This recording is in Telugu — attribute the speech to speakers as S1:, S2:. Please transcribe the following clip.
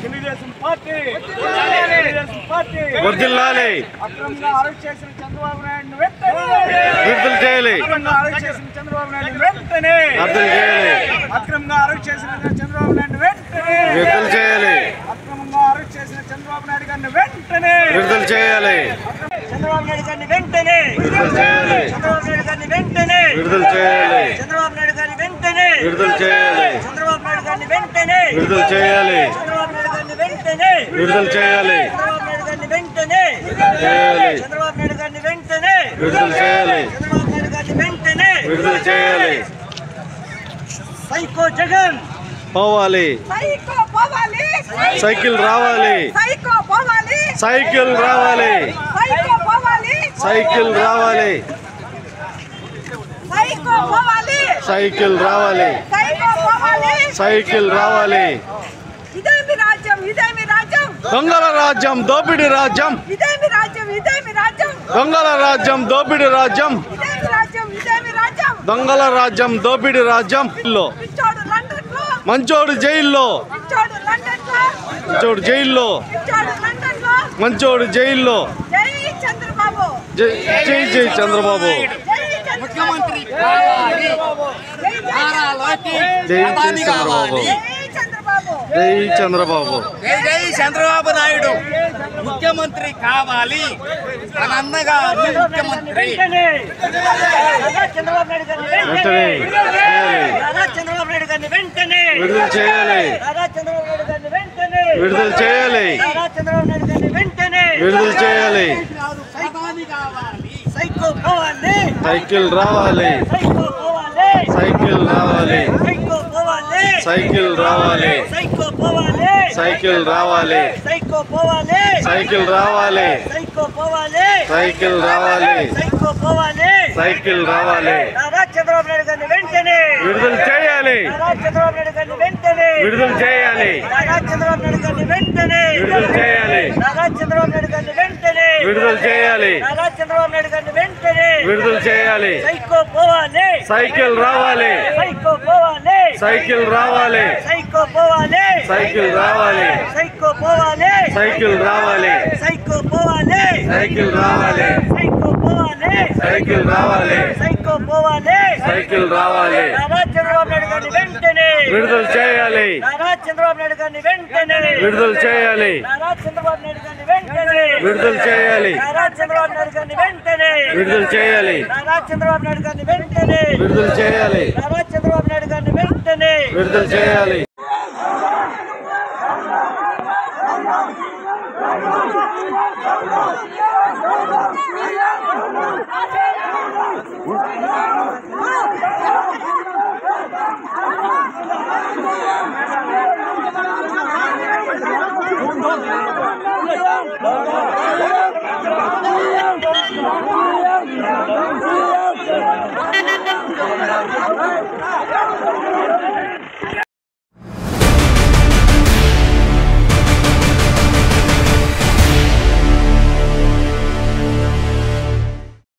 S1: తెలుగుదేశం పార్టీ తెలుగుదేశం పార్టీ
S2: వర్దిల్లాలి
S1: అక్రమంగా అరెస్ట్ చేసిన చంద్రబాబు నాయుడు వెంటనే
S2: విడుదల చేయాలి
S1: అక్రమంగా అరెస్ట్ చేసిన చంద్రబాబు నాయుడు వెంటనే
S2: విడుదల చేయాలి
S1: అక్రమంగా అరెస్ట్ చేసిన చంద్రబాబు నాయుడు వెంటనే
S2: విడుదల చేయాలి
S1: అక్రమంగా అరెస్ట్ చేసిన చంద్రబాబు నాయుడు గారిని వెంటనే
S2: విడుదల చేయాలి
S1: చంద్రబాబు నాయుడు గారిని వెంటనే
S2: విడుదల చేయాలి
S1: చంద్రబాబు నాయుడు గారిని వెంటనే
S2: విడుదల చేయాలి
S1: చంద్రబాబు నాయుడు గారిని వెంటనే
S2: విడుదల చేయాలి
S1: చంద్రబాబు నాయుడు గారిని వెంటనే
S2: విడుదల చేయాలి
S1: చంద్రబాబు నాయుడు గారిని వెంటనే
S2: విడుదల చేయాలి
S1: చంద్రబాబు నాయుడు గారిని వెంటనే
S2: చేయాలి
S1: చంద్రబాబు నాయుడు గారిని వెంటనే
S2: విడుదల చేయాలి
S1: చంద్రబాబు నాయుడు గారిని వెంటనే
S2: విడుదల చేయాలి
S1: సైకో జగన్
S2: పోవాలి
S3: సైకో పోవాలి
S2: సైకిల్ రావాలి
S3: సైకో పోవాలి
S2: సైకిల్ రావాలి
S3: సైకో పోవాలి
S2: సైకిల్ రావాలి
S3: సైకో పోవాలి
S2: సైకిల్ రావాలి
S3: సైకో పోవాలి
S2: సైకిల్ రావాలి
S3: ఇదేమి రాజ్యం ఇదేమి రాజ్యం
S2: దొంగల రాజ్యం దోపిడి రాజ్యం
S3: ఇదేమి రాజ్యం ఇదేమి రాజ్యం
S2: దొంగల రాజ్యం దోపిడి రాజ్యం
S3: ఇదేమి రాజ్యం ఇదేమి రాజ్యం
S2: దొంగల రాజ్యం దోపిడి రాజ్యం లో
S3: పిచ్చోడు లండన్ లో
S2: మంచోడు జైల్లో
S3: పిచ్చోడు లండన్ లో
S2: మంచోడు జైల్లో
S3: పిచ్చోడు లండన్ లో
S2: మంచోడు జైల్లో
S3: జై చంద్రబాబు
S2: జై జై జై చంద్రబాబు
S3: జై ముఖ్యమంత్రి జై
S2: జై జై చంద్రబాబు
S3: జై చంద్రబాబు
S2: జై చంద్రబాబు
S4: జై జై చంద్రబాబు నాయుడు ముఖ్యమంత్రి కావాలి మన అన్నగారు ముఖ్యమంత్రి
S1: వెంటనే రాజా చంద్రబాబు నాయుడు గారిని
S2: వెంటనే
S1: వెంటనే
S2: చేయాలి
S1: రాజా చంద్రబాబు నాయుడు గారిని వెంటనే
S2: విడుదల చేయాలి
S1: రాజా చంద్రబాబు నాయుడు గారిని వెంటనే
S2: విడుదల చేయాలి
S1: రాజా చంద్రబాబు నాయుడు గారిని వెంటనే
S2: విడుదల చేయాలి
S1: సైకో పోవాలి
S2: సైకిల్ రావాలి
S1: సైకో పోవాలి
S2: సైకిల్ రావాలి
S1: సైకో పోవాలి
S2: సైకిల్ రావాలి
S1: సైకో పోవాలి
S2: సైకిల్ రావాలి
S1: సైకో పోవాలి
S2: సైకిల్ రావాలి
S1: సైకో పోవాలి
S2: సైకిల్ రావాలి
S1: సైకో పోవాలి
S2: సైకిల్ రావాలి
S1: రాజా చంద్రబాబు నాయుడు గారిని వెంటనే
S2: విడుదల చేయాలి
S1: రాజా చంద్రబాబు నాయుడు గారిని వెంటనే
S2: విడుదల చేయాలి
S1: రాజా చంద్రబాబు నాయుడు గారిని వెంటనే
S2: విడుదల చేయాలి
S1: రాజా చంద్రబాబు నాయుడు గారిని వెంటనే
S2: విడుదల చేయాలి
S1: రాజా చంద్రబాబు నాయుడు గారిని వెంటనే
S2: విడుదల చేయాలి
S1: సైకో పోవాలి
S2: సైకిల్ రావాలి
S1: సైకో పోవాలి
S2: సైకిల్ రావాలి
S1: సైకో పోవాలి
S2: సైకిల్ రావాలి
S1: సైకో పోవాలి
S2: సైకిల్ రావాలి
S1: సైకో పోవాలి
S2: సైకిల్ రావాలి
S1: సైకో పోవాలి
S2: సైకిల్ రావాలి
S1: సైకో పోవాలి
S2: సైకిల్ రావాలి
S1: రాజా చంద్రబాబు నాయుడు గారిని వెంటనే
S2: విడుదల చేయాలి
S1: రాజా చంద్రబాబు నాయుడు గారిని వెంటనే
S2: విడుదల చేయాలి
S1: రాజా చంద్రబాబు నాయుడు గారిని వెంటనే
S2: విడుదల చేయాలి
S1: రాజా చంద్రబాబు నాయుడు గారిని వెంటనే
S2: విడుదల చేయాలి
S1: రాజా చంద్రబాబు నాయుడు గారిని వెంటనే
S2: విడుదల చేయాలి
S1: రాజా చంద్రబాబు నాయుడు గారిని వెంటనే
S2: విడుదల చేయాలి
S3: జై